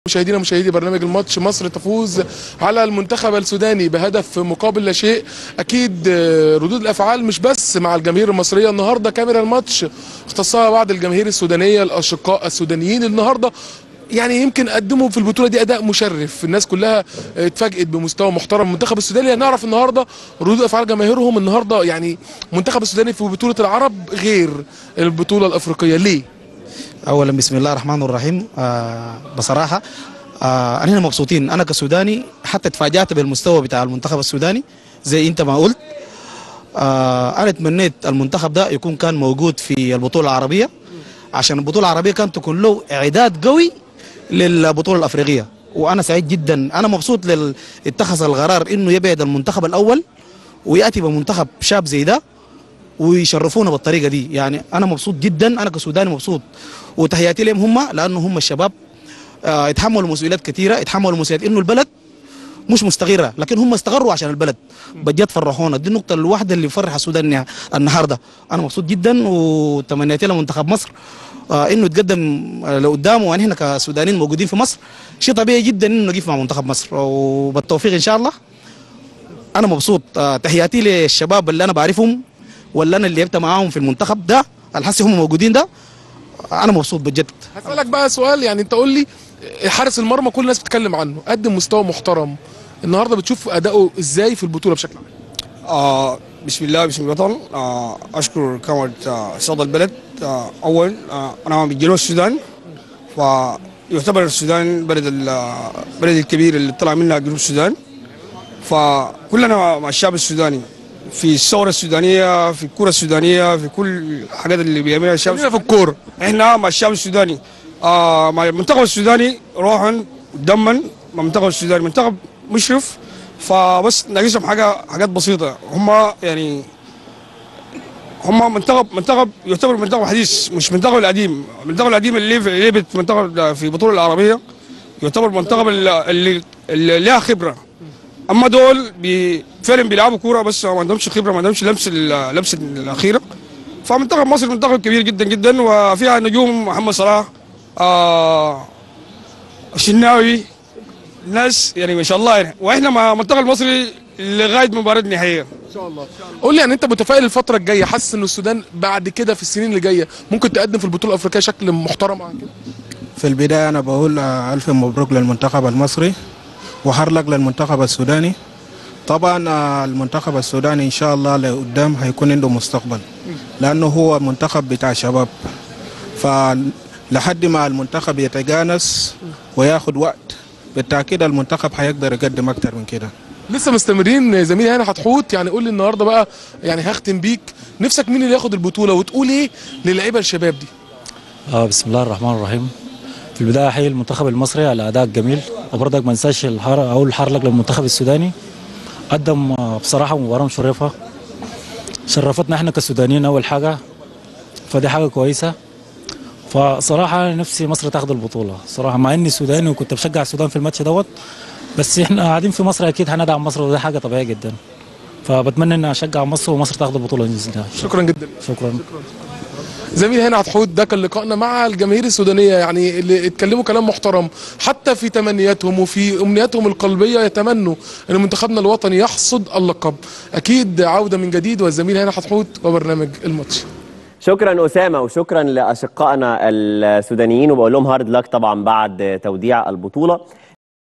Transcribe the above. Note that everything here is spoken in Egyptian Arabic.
مشاهدينا مشاهدي برنامج الماتش مصر تفوز على المنتخب السوداني بهدف مقابل لا شيء اكيد آه، ردود الافعال مش بس مع الجماهير المصريه النهارده كاميرا الماتش اختصها بعض الجماهير السودانيه الاشقاء السودانيين النهارده يعني يمكن قدموا في البطوله دي اداء مشرف الناس كلها آه، اتفاجئت بمستوى محترم المنتخب السوداني نعرف النهارده ردود افعال جماهيرهم النهارده يعني المنتخب السوداني في بطوله العرب غير البطوله الافريقيه ليه اولا بسم الله الرحمن الرحيم آه بصراحه آه انا هنا مبسوطين انا كسوداني حتى تفاجات بالمستوى بتاع المنتخب السوداني زي انت ما قلت آه انا تمنيت المنتخب ده يكون كان موجود في البطوله العربيه عشان البطوله العربيه كانت تكون له اعداد قوي للبطوله الافريقيه وانا سعيد جدا انا مبسوط لل... اتخذ القرار انه يبعد المنتخب الاول وياتي بمنتخب شاب زي ده ويشرفونا بالطريقه دي يعني انا مبسوط جدا انا كسوداني مبسوط وتحياتي لهم هم لانه هم الشباب آه، يتحملوا مسؤوليات كثيره يتحملوا مسؤوليات انه البلد مش مستقره لكن هم استقروا عشان البلد بجد فرحونا دي النقطه الواحده اللي فرح السودان النها- النهارده انا مبسوط جدا وتمنيت لمنتخب مصر آه، انه يتقدم آه، لقدام وانا هنا كسودانيين موجودين في مصر شيء طبيعي جدا انه نقف مع منتخب مصر وبالتوفيق ان شاء الله انا مبسوط آه، تحياتي للشباب اللي انا بعرفهم ولا انا اللي لعبت معاهم في المنتخب ده الحسي هم موجودين ده انا مبسوط بجد هسألك بقى سؤال يعني انت قول لي حارس المرمى كل الناس بتتكلم عنه قدم مستوى محترم النهارده بتشوف اداؤه ازاي في البطوله بشكل عام آه بسم الله بسم الوطن آه أشكر كاميرا آه صدى البلد آه أول آه أنا من جنوب السودان فيعتبر السودان بلد ال- آه، بلد الكبير اللي طلع منها جنوب السودان فكلنا مع الشعب السوداني في الثورة السودانية في الكرة السودانية في كل الحاجات اللي بيعملها الشعب خلينا في الكوره احنا مع الشعب السوداني آه مع المنتخب السوداني روحا ودما مع المنتخب السوداني منتخب مشرف فبس ناقصهم حاجه حاجات بسيطه هم يعني هم منتخب منتخب يعتبر منتخب حديث مش منتخب القديم المنتخب القديم اللي في اللي لعبت منتخب في البطوله العربيه يعتبر منتخب اللي, اللي, اللي لها خبره اما دول بي فعلا بيلعبوا كوره بس ما عندهمش خبره ما عندهمش لمس ال- لمس الاخيره فمنتخب مصر منتخب كبير جدا جدا وفيها نجوم محمد صلاح آه الشناوي ناس يعني ما شاء الله يعني واحنا مع المنتخب المصري لغايه مباراه النهائيه ان شاء الله قول لي يعني انت متفائل الفتره الجايه حاسس ان السودان بعد كده في السنين اللي جايه ممكن تقدم في البطوله الافريقيه شكل محترم عن كده في البداية أنا بقول آه، ألف مبروك للمنتخب المصري وحرلق للمنتخب السوداني طبعا آه، المنتخب السوداني إن شاء الله لقدام هيكون عنده مستقبل لأنه هو منتخب بتاع شباب فلحد ما المنتخب يتجانس وياخد وقت بالتأكيد المنتخب هيقدر يقدم أكتر من كده لسه مستمرين زميلي هاني حتحوت يعني قول لي النهارده بقى يعني هختم بيك نفسك مين اللي ياخد البطوله وتقول ايه للعيبه الشباب دي آه بسم الله الرحمن الرحيم في البدايه احيي المنتخب المصري على اداء جميل وبرضك ما انساش الحر اقول حرلق للمنتخب السوداني قدم آه، بصراحه مباراه مشرفه شرفتنا احنا كسودانيين اول حاجه فدي حاجه كويسه فصراحه نفسي مصر تاخد البطوله صراحه مع اني سوداني وكنت بشجع السودان في الماتش دوت بس احنا قاعدين في مصر اكيد هندعم مصر وده حاجه طبيعيه جدا فبتمنى اني اشجع مصر ومصر تاخد البطوله باذن الله شكرا جدا شكرا زميل هاني حتحوت ده كان لقائنا مع الجماهير السودانيه يعني اللي اتكلموا كلام محترم حتى في تمنياتهم وفي امنياتهم القلبيه يتمنوا ان منتخبنا الوطني يحصد اللقب اكيد عوده من جديد والزميل هاني حتحوت وبرنامج الماتش شكرا اسامه وشكرا لاشقائنا السودانيين وبقول لهم هارد لك طبعا بعد توديع البطوله